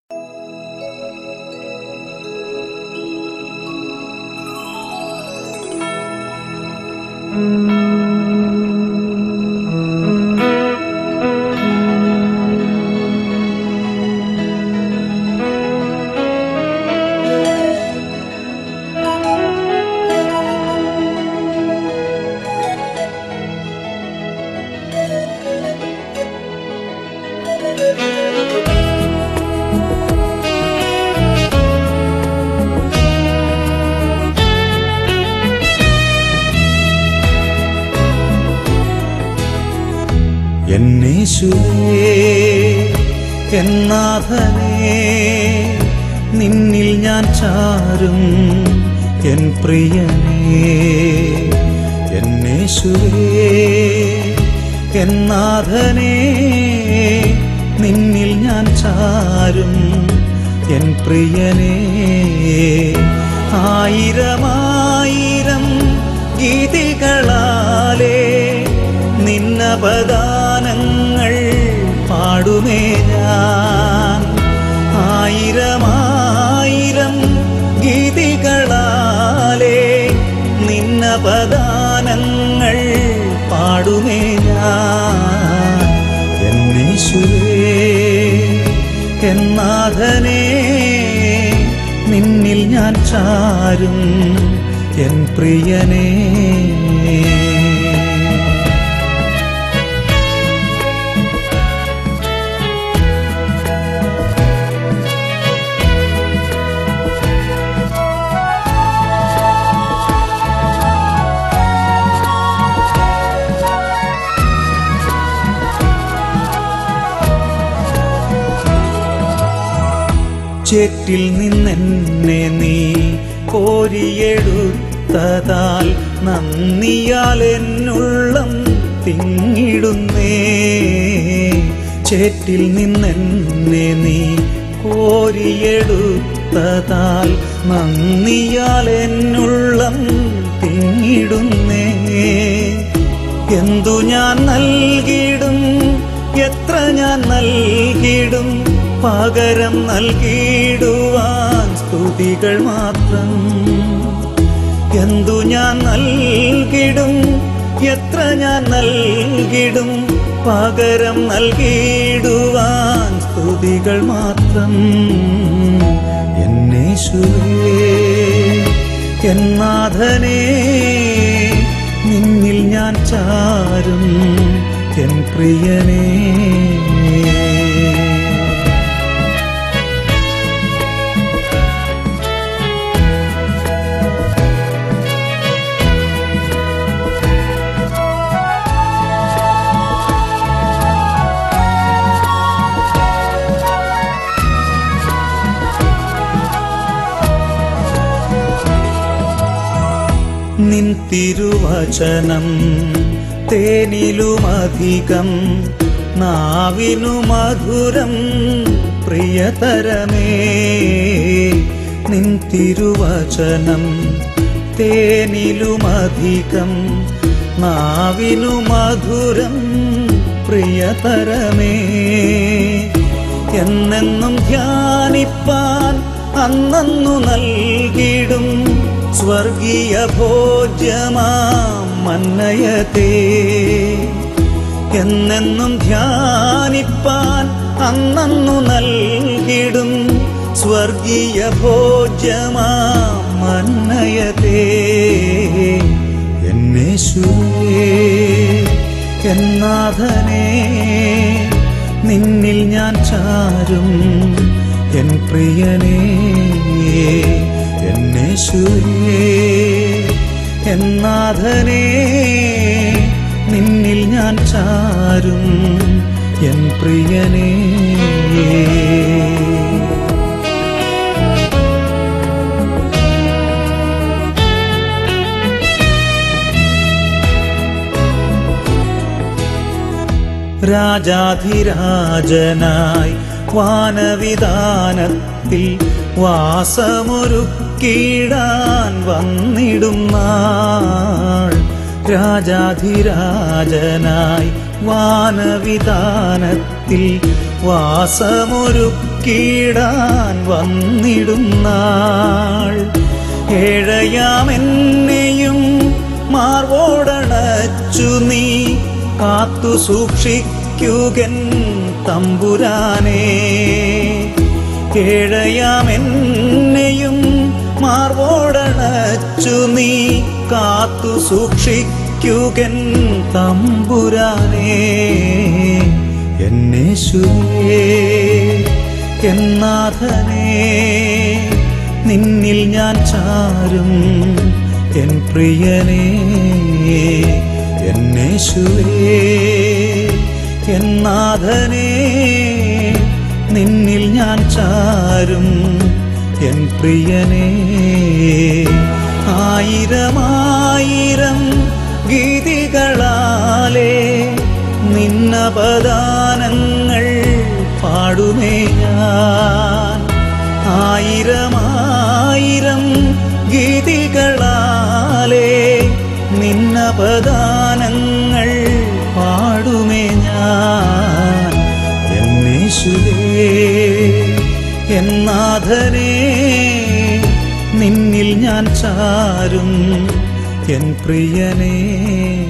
എന്നേശുവേ എന്നാഥനേ നിന്നിൽ ഞാൻ ചാരും എൻ പ്രിയനേ എന്നേശുവേ എന്നാഥനേ നിന്നിൽ ഞാൻ ചാരും എൻ പ്രിയനേ ആയിരമായിരം ഗീതികളാലേ നിന്നപദാനങ്ങൾ പാടുമേ ഞാൻ ആയിരമായിരം ഗീതികളാലേ നിന്നപദാനങ്ങൾ പാടുമേ ഞാൻ എന്നീശുവേ എന്നാഥനേ നിന്നിൽ ഞാൻ ചാരും എൻ പ്രിയനേ ചേറ്റിൽ നിന്നെന്നെ നീ കോരിയെടുത്തതാൽ നന്ദിയാൽ എന്നുള്ളം തിങ്ങിടുന്നേ ചേറ്റിൽ നിന്നെന്നെ നീ കോരിയെടുത്തതാൽ നന്ദിയാൽ എന്നുള്ളം തിങ്ങിടുന്നേ എന്തു ഞാൻ നൽകിയിടും എത്ര ഞാൻ നൽകിയിടും പകരം നൽകിയിടുവാൻ സ്തുതികൾ മാത്രം എന്തു ഞാൻ നൽകിടും എത്ര ഞാൻ നൽകിടും പകരം നൽകിയിടുവാൻ സ്തുതികൾ മാത്രം എന്നേശുവേ എന്നാഥനേ നിന്നിൽ ഞാൻ ചാരും എൻ പ്രിയനേ നിൻ തിരുവചനം തേനിലുമധികം നാവിനു മധുരം പ്രിയതരമേ നിൻ തിരുവചനം തേനിലുമധികം നാവിനു മധുരം പ്രിയതരമേ എന്നെന്നും ധ്യാനിപ്പാൻ അന്നു നൽകിടും സ്വർഗീയ ഭോജ്യമാം മന്നയതേ എന്നെന്നും ധ്യാനിപ്പാൻ അന്നു നൽകിടും സ്വർഗീയ ഭോജ്യമാം മന്നയതേ എന്നേശുവേ എന്നാഥനേ നിന്നിൽ ഞാൻ ചാരും എൻ പ്രിയനേ എന്നേശുവേ എന്നാഥനേ നിന്നിൽ ഞാൻ ചാരും എൻ പ്രിയനേ രാജാധിരാജനായി വാനവിധാനത്തിൽ വാസമൊരുക്കിടാൻ വന്നിടും നാൾ രാജാധിരാജനായി വാനവിധാനത്തിൽ വാസമൊരുക്കിടാൻ വന്നിടും നാൾ ഏഴയാമെന്നെയും മാർവോടണച്ചു നീ കാത്തു സൂക്ഷിക്കുകൻ തമ്പുരാനേ ഏഴയാമെന്നെയും മാർവോടണച്ചു നീ കാത്തു സൂക്ഷിക്കുകൻ തമ്പുരാനേ എന്നേശുവേ എന്നാഥനേ നിന്നിൽ ഞാൻ ചാരും എൻ പ്രിയനേ എന്നേശുവേ എന്നാഥനേ നിന്നിൽ ഞാൻ ചാരും എൻ പ്രിയനേ ആയിരമായിരം ഗീതികളാലേ നിന്നപദാനങ്ങൾ പാടുമേ ഞാൻ ആയിരമായിരം ഗീതികളാലേ നിന്നപദാനങ്ങൾ പാടുമേ ഞാൻ എന്നേശുവേ എന്നാഥനേ നിന്നിൽ ഞാൻ ചാരും എൻ പ്രിയനേ